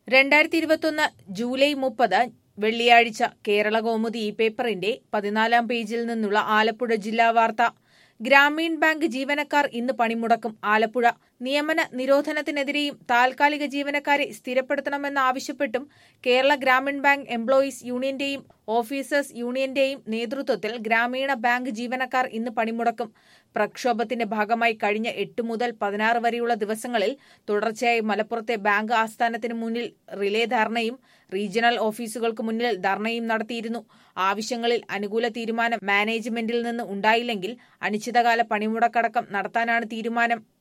രണ്ടായിരത്തി ഇരുപത്തൊന്ന് ജൂലൈ മുപ്പത് വെള്ളിയാഴ്ച കേരള കൗമുദി ഈ പേപ്പറിന്റെ പതിനാലാം പേജിൽ നിന്നുള്ള ആലപ്പുഴ ജില്ലാ വാർത്ത ഗ്രാമീൺ ബാങ്ക് ജീവനക്കാർ ഇന്ന് പണിമുടക്കും ആലപ്പുഴ നിയമന നിരോധനത്തിനെതിരെയും താൽക്കാലിക ജീവനക്കാരെ സ്ഥിരപ്പെടുത്തണമെന്നാവശ്യപ്പെട്ടും കേരള ഗ്രാമീൺ ബാങ്ക് എംപ്ലോയീസ് യൂണിയന്റെയും ഓഫീസേഴ്സ് യൂണിയന്റെയും നേതൃത്വത്തിൽ ഗ്രാമീണ ബാങ്ക് ജീവനക്കാർ ഇന്ന് പണിമുടക്കും പ്രക്ഷോഭത്തിന്റെ ഭാഗമായി കഴിഞ്ഞ എട്ട് മുതൽ പതിനാറ് വരെയുള്ള ദിവസങ്ങളിൽ തുടർച്ചയായി മലപ്പുറത്തെ ബാങ്ക് ആസ്ഥാനത്തിന് മുന്നിൽ റിലേ ധർണയും റീജിയണൽ ഓഫീസുകൾക്ക് മുന്നിൽ ധർണയും നടത്തിയിരുന്നു ആവശ്യങ്ങളിൽ അനുകൂല തീരുമാനം മാനേജ്മെന്റിൽ നിന്ന് ഉണ്ടായില്ലെങ്കിൽ അനിശ്ചിതകാല പണിമുടക്കടക്കം നടത്താനാണ് തീരുമാനം